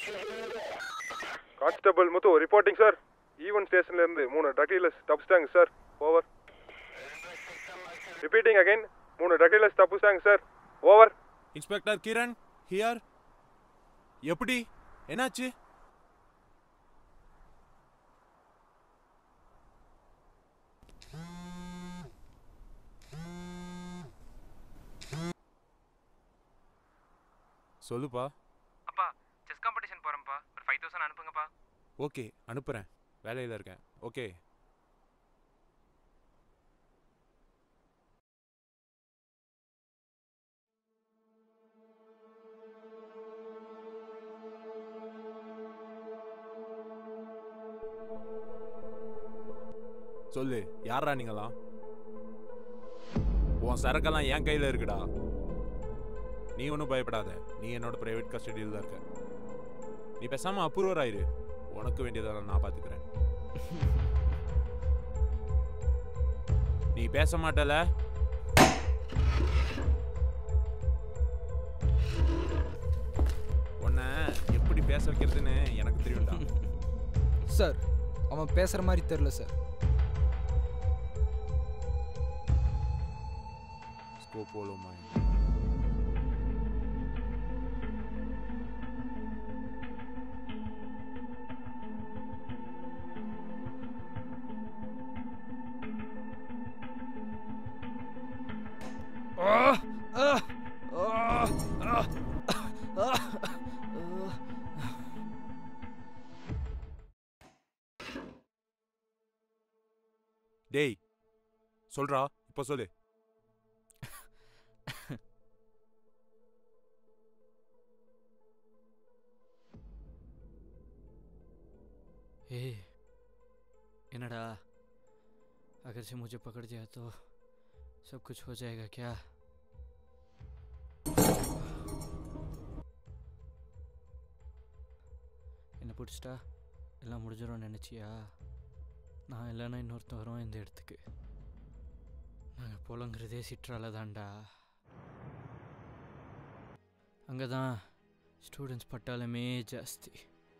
constable Muthu reporting sir even ஸ்டேஷன்ல இருந்து மூணு ட்ரக் டீலர்ஸ் தப்பிச்சிட்டாங்க சார் ஓவர் ரிப்பீட்டிங் அகைன் மூணு ட்ரக் டீலர்ஸ் தப்பிச்சிட்டாங்க sir over inspector Kiran here எப்படி என்னாச்சு சொல்லுப்பா அப்பா செஸ் காம்படிஷன் போகிறேன்ப்பா ஒரு ஃபைவ் தௌசண்ட் அனுப்புங்கப்பா ஓகே அனுப்புகிறேன் வேலையில் இருக்கேன் ஓகே சொல்லு யாரா நீங்களாம் உன் சரக்கெல்லாம் என் கையில் இருக்குடா நீ ஒன்றும் பயப்படாத நீ என்னோட பிரைவேட் கஸ்டடியில் தான் இருக்க நீ பேசாம அப்ரூவர் ஆயிரு உனக்கு வேண்டியதெல்லாம் நான் பார்த்துக்கிறேன் நீ பேச மாட்டல உன்னை எப்படி பேச வைக்கிறதுன்னு எனக்கு தெரியும்டா சார் அவன் பேசுகிற மாதிரி தெரில சார் ஸ்கோப்போலோ மைண்ட் டேய் சொல்றா இப்போ சொல்லு ए एनडा अगर से मुझे पकड़ दिया तो सब कुछ हो जाएगा क्या என்னை பிடிச்சிட்டா எல்லாம் முடிஞ்சிடும்னு நினச்சியா நான் இல்லைன்னா இன்னொருத்தன் வருவான் இந்த இடத்துக்கு நாங்கள் புலங்கிறதே சிற்றால தான்டா அங்கே தான் ஸ்டூடெண்ட்ஸ் பட்டாலுமே ஜாஸ்தி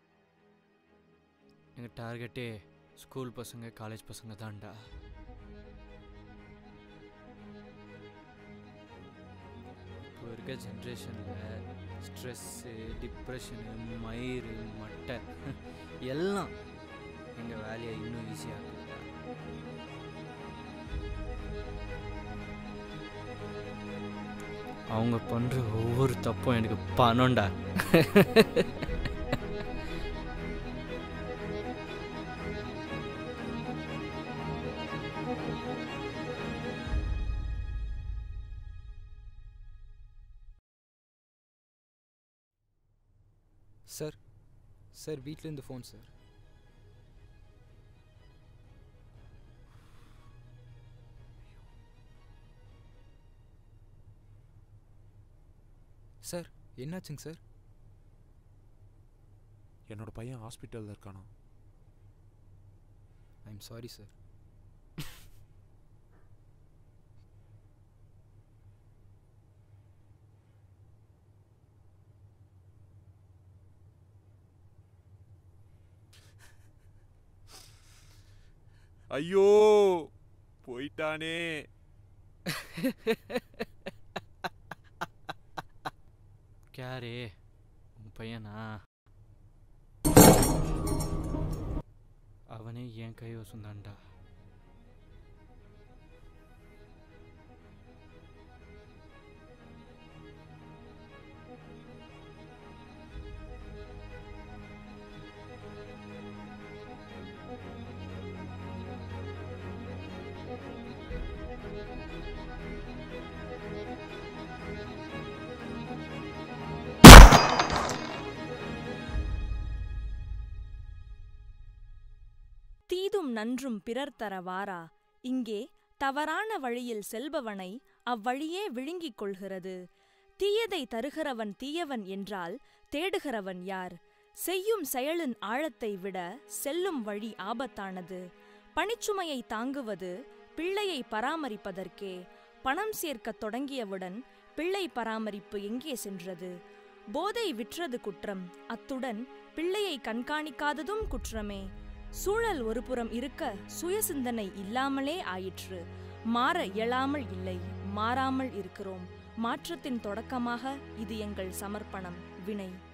எங்கள் டார்கெட்டே ஸ்கூல் பசங்க காலேஜ் பசங்க தான்டா இப்போ இருக்க ஜென்ரேஷனில் ஸ்ட்ரெஸ்ஸு டிப்ரெஷனு மயிறு மட்டை எல்லாம் எங்கள் வேலையை இன்னும் ஈஸியாகுதுடா அவங்க பண்ணுற ஒவ்வொரு தப்பும் எனக்கு பணம்டா சார் சார் வீட்டிலேருந்து ஃபோன் சார் சார் என்னாச்சுங்க சார் என்னோட பையன் ஹாஸ்பிட்டலில் இருக்கானா ஐ எம் சாரி சார் ஐயோ போயிட்டானே கேரே உன் பையனா அவனே என் கைவசம்தான்டா தீதும் நன்றும் பிறர் தர வாரா இங்கே தவறான வழியில் செல்பவனை அவ்வழியே விழுங்கிக் கொள்கிறது தீயதை தருகிறவன் தீயவன் என்றால் தேடுகிறவன் யார் செய்யும் செயலின் ஆழத்தை விட செல்லும் வழி ஆபத்தானது பணிச்சுமையை தாங்குவது பிள்ளையை பராமரிப்பதற்கே பணம் சேர்க்கத் தொடங்கியவுடன் பிள்ளை பராமரிப்பு எங்கே சென்றது போதை விற்றது குற்றம் அத்துடன் பிள்ளையை கண்காணிக்காததும் குற்றமே சூழல் ஒருபுறம் இருக்க சுயசிந்தனை இல்லாமலே ஆயிற்று மாற இயலாமல் இல்லை மாறாமல் இருக்கிறோம் மாற்றத்தின் தொடக்கமாக இது எங்கள் சமர்ப்பணம் வினை